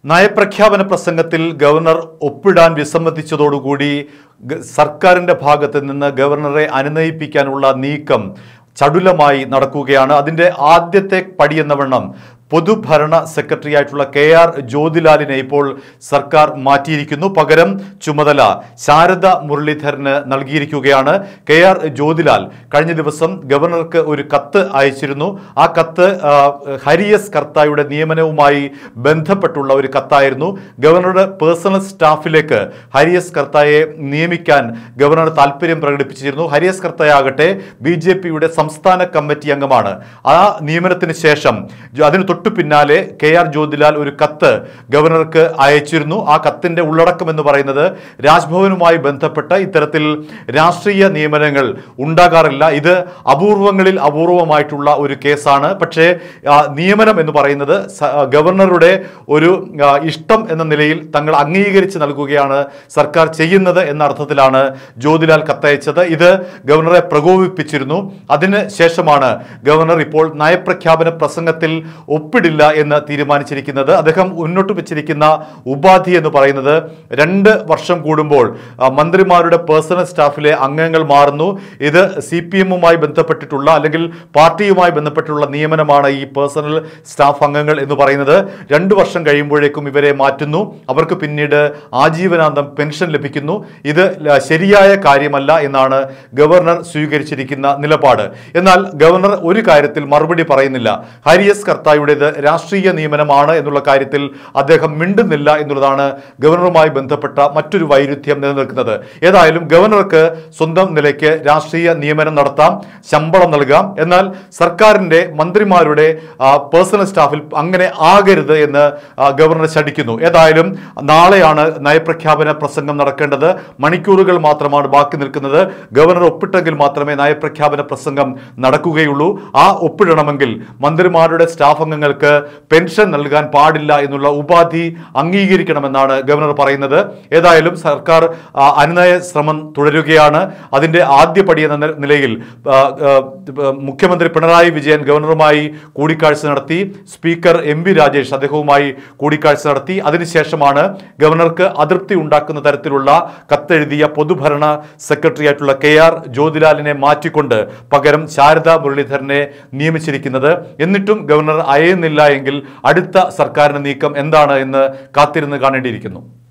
നയപ്രഖ്യാപന പ്രസംഗത്തിൽ ഗവർണർ ഒപ്പിടാൻ വിസമ്മതിച്ചതോടുകൂടി ഗ- സർക്കാരിന്റെ ഭാഗത്ത് നിന്ന് ഗവർണറെ അനുനയിപ്പിക്കാനുള്ള നീക്കം ചടുലമായി നടക്കുകയാണ് അതിന്റെ ആദ്യത്തെ പടിയെന്ന വണ്ണം പൊതുഭരണ സെക്രട്ടറി ആയിട്ടുള്ള കെ ആർ ജ്യോതിലാലിനെ ഇപ്പോൾ സർക്കാർ മാറ്റിയിരിക്കുന്നു പകരം ചുമതല ശാരദ മുരളീധരന് നൽകിയിരിക്കുകയാണ് കെ ആർ ജ്യോതിലാൽ കഴിഞ്ഞ ദിവസം ഗവർണർക്ക് ഒരു കത്ത് അയച്ചിരുന്നു ആ കത്ത് ആ, ഹരിയസ് കർത്തായുടെ നിയമനവുമായി ബന്ധപ്പെട്ടുള്ള ഒരു കത്തായിരുന്നു ഗവർണറുടെ പേഴ്സണൽ സ്റ്റാഫിലേക്ക് ഹരിയസ് കർത്തായെ നിയമിക്കാൻ ഗവർണർ താല്പര്യം പ്രകടിപ്പിച്ചിരുന്നു ഹരിയസ് കർത്തായാകട്ടെ ബി ജെ പിയുടെ സംസ്ഥാന കമ്മിറ്റി അംഗമാണ് ആ നിയമനത്തിന് ശേഷം ജോ- അതിന് തൊട്ടു പിന്നാലെ കെ ആർ ജ്യോതിലാൽ ഒരു കത്ത് ഗവർണർക്ക് അയച്ചിരുന്നു ആ കത്തിന്റെ ഉള്ളടക്കം എന്ന് പറയുന്നത് രാജ്ഭവനുമായി ബന്ധപ്പെട്ട ഇത്തരത്തിൽ രാഷ്ട്രീയ നിയമനങ്ങൾ ഉണ്ടാകാറില്ല ഇത് അപൂർവങ്ങളിൽ അപൂർവമായിട്ടുള്ള ഒരു കേസാണ് പക്ഷേ ആ, നിയമനം എന്ന് പറയുന്നത് സ- ആ, ഗവർണറുടെ ഒരു ആ, ഇഷ്ടം എന്ന നിലയിൽ തങ്ങൾ അംഗീകരിച്ച് നൽകുകയാണ് സർക്കാർ ചെയ്യുന്നത് എന്ന അർത്ഥത്തിലാണ് ജ്യോതിലാൽ കത്തയച്ചത് ഇത് ഗവർണറെ പ്രകോപിപ്പിച്ചിരുന്നു അതിന് ശേഷമാണ് ഗവർണർ ഇപ്പോൾ നയപ്രഖ്യാപന പ്രസംഗത്തിൽ ഒപ്പിടില്ല എന്ന് തീരുമാനിച്ചിരിക്കുന്നത് അദ്ദേഹം മുന്നോട്ട് വെച്ചിരിക്കുന്ന ഉപാധി എന്ന് പറയുന്നത് രണ്ട് വർഷം കൂടുമ്പോൾ ആ, മന്ത്രിമാരുടെ പേഴ്സണൽ സ്റ്റാഫിലെ അംഗങ്ങൾ മാറുന്നു ഇത് സി പി എമ്മുമായി ബന്ധപ്പെട്ടിട്ടുള്ള അല്ലെങ്കിൽ പാർട്ടിയുമായി ബന്ധപ്പെട്ടുള്ള നിയമനമാണ് ഈ പേഴ്സണൽ സ്റ്റാഫ് അംഗങ്ങൾ എന്ന് പറയുന്നത് രണ്ട് വർഷം കഴിയുമ്പോഴേക്കും ഇവരെ മാറ്റുന്നു അവർക്ക് പിന്നീട് ആജീവനാന്തം പെൻഷൻ ലഭിക്കുന്നു ഇത് ല- ശരിയായ കാര്യമല്ല എന്നാണ് ഗവർണർ സ്വീകരിച്ചിരിക്കുന്ന നിലപാട് എന്നാൽ ഗവർണർ ഒരു കാര്യത്തിൽ മറുപടി പറയുന്നില്ല ഹരിയസ് കർത്തായുടേത് രാഷ്ട്രീയ നിയമനമാണ് എന്നുള്ള കാര്യത്തിൽ അദ്ദേഹം മിണ്ടുന്നില്ല എന്നുള്ളതാണ് ഗവർണറുമായി ബന്ധപ്പെട്ട മറ്റൊരു വൈരുദ്ധ്യം നിലനിൽക്കുന്നത് ഏതായാലും ഗവർണർക്ക് സ്വന്തം നിലയ്ക്ക് രാഷ്ട്രീയ നിയമനം നടത്താം ശമ്പളം നൽകാം എന്നാൽ സർക്കാരിന്റെ മന്ത്രിമാരുടെ ആ, പേഴ്സണൽ സ്റ്റാഫിൽ അങ്ങനെ ആകരുത് എന്ന് ആ, ഗവർണർ ശഠിക്കുന്നു ഏതായാലും നാളെയാണ് നയപ്രഖ്യാപന പ്രസംഗം നടക്കേണ്ടത് മണിക്കൂറുകൾ മാത്രമാണ് ബാക്കി നിൽക്കുന്നത് ഗവർണർ ഒപ്പിട്ടെങ്കിൽ മാത്രമേ നയപ്രഖ്യാപന പ്രസംഗം നടക്കുകയുള്ളൂ ആ ഒപ്പിടണമെങ്കിൽ മന്ത്രിമാരുടെ സ്റ്റാഫ് അംഗങ്ങൾക്ക് പെൻഷൻ നൽകാൻ പാടില്ല എന്നുള്ള ഉപാധി അംഗീകരിക്കണമെന്നാണ് ഗവർണർ പറയുന്നത് ഏതായാലും സർക്കാർ ആ, അനുനയ ശ്രമം തുടരുകയാണ് അതിന്റെ ആദ്യ പടി എന്ന നി- നിലയിൽ ആ, ആ, മുഖ്യമന്ത്രി പിണറായി വിജയൻ ഗവർണറുമായി കൂടിക്കാഴ്ച നടത്തി സ്പീക്കർ എം വി രാജേഷ് അദ്ദേഹവുമായി കൂടിക്കാഴ്ച നടത്തി അതിനുശേഷമാണ് ഗവർണർക്ക് അതൃപ്തി ഉണ്ടാക്കുന്ന തരത്തിലുള്ള കത്തെഴുതിയ പൊതുഭരണ സെക്രട്ടറി ആയിട്ടുള്ള കെ ആർ ജ്യോതിലാലിനെ മാറ്റിക്കൊണ്ട് പകരം ശാരദ മുരളീധരനെ നിയമിച്ചിരിക്കുന്നത് എന്നിട്ടും ഗവർണർ അയയുന്നില്ല എങ്കിൽ അടുത്ത സർക്കാരിന്റെ നീക്കം എന്താണ് എന്ന് കാത്തിരുന്ന് കാണേണ്ടിയിരിക്കുന്നു